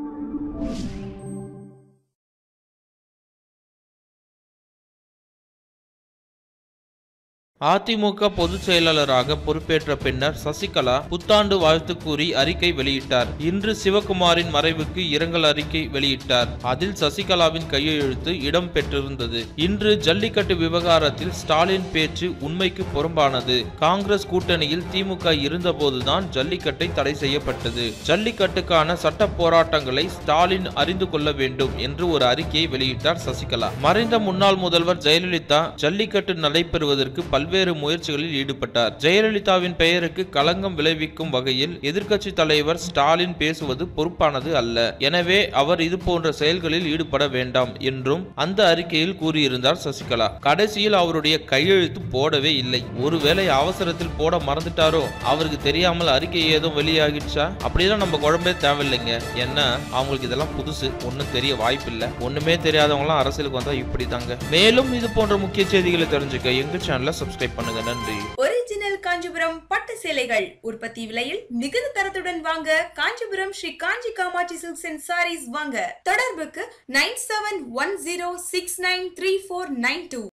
அதிமுக பொதுச் செயலாளராக பொறுப்பேற்ற பின்னர் சசிகலா புத்தாண்டு வாழ்த்து கூறி அறிக்கை வெளியிட்டார் இன்று சிவகுமாரின் மறைவுக்கு இரங்கல் அறிக்கை வெளியிட்டார் அதில் சசிகலாவின் கையெழுத்து இடம் பெற்றிருந்தது இன்று ஜல்லிக்கட்டு விவகாரத்தில் ஸ்டாலின் பேச்சு உண்மைக்கு புறம்பானது காங்கிரஸ் கூட்டணியில் திமுக இருந்தபோதுதான் ஜல்லிக்கட்டை தடை செய்யப்பட்டது ஜல்லிக்கட்டுக்கான சட்ட போராட்டங்களை ஸ்டாலின் அறிந்து கொள்ள வேண்டும் என்று ஒரு அறிக்கையை வெளியிட்டார் சசிகலா மறைந்த முன்னாள் முதல்வர் ஜெயலலிதா ஜல்லிக்கட்டு நடைபெறுவதற்கு பல்வேறு முயற்சிகளில் ஈடுபட்டார் ஜெயலலிதாவின் பெயருக்கு களங்கம் விளைவிக்கும் வகையில் எதிர்க்கட்சி தலைவர் ஸ்டாலின் பேசுவது பொறுப்பானது அல்ல எனவே அவர் இது போன்ற செயல்களில் ஈடுபட வேண்டாம் என்றும் அந்த அறிக்கையில் கூறியிருந்தார் சசிகலா கடைசியில் அவருடைய கையெழுத்து போடவே இல்லை ஒருவேளை அவசரத்தில் போட மறந்துட்டாரோ அவருக்கு தெரியாமல் அறிக்கை ஏதும் வெளியாகிடுச்சா அப்படிலாம் நம்ம குழம்பே தேவையில்லைங்க ஏன்னா அவங்களுக்கு இதெல்லாம் புதுசு ஒன்றும் தெரிய வாய்ப்பில்லை ஒண்ணுமே தெரியாதவங்களாம் அரசியலுக்கு வந்தா இப்படி தாங்க மேலும் இது போன்ற முக்கிய செய்திகளை தெரிஞ்சுக்க எங்க சேனலை சப்ஸ்கிரைப் பண்ணுங்க நன்றி ஒரிஜினல் காஞ்சிபுரம் பட்டு சேலைகள் உற்பத்தி விலையில் மிகுந்த தரத்துடன் வாங்க காஞ்சிபுரம் ஸ்ரீ காஞ்சி காமாட்சி சில்க்ஸ் அண்ட் சாரீஸ் வாங்க தொடர்புக்கு nine seven one zero six nine three four nine two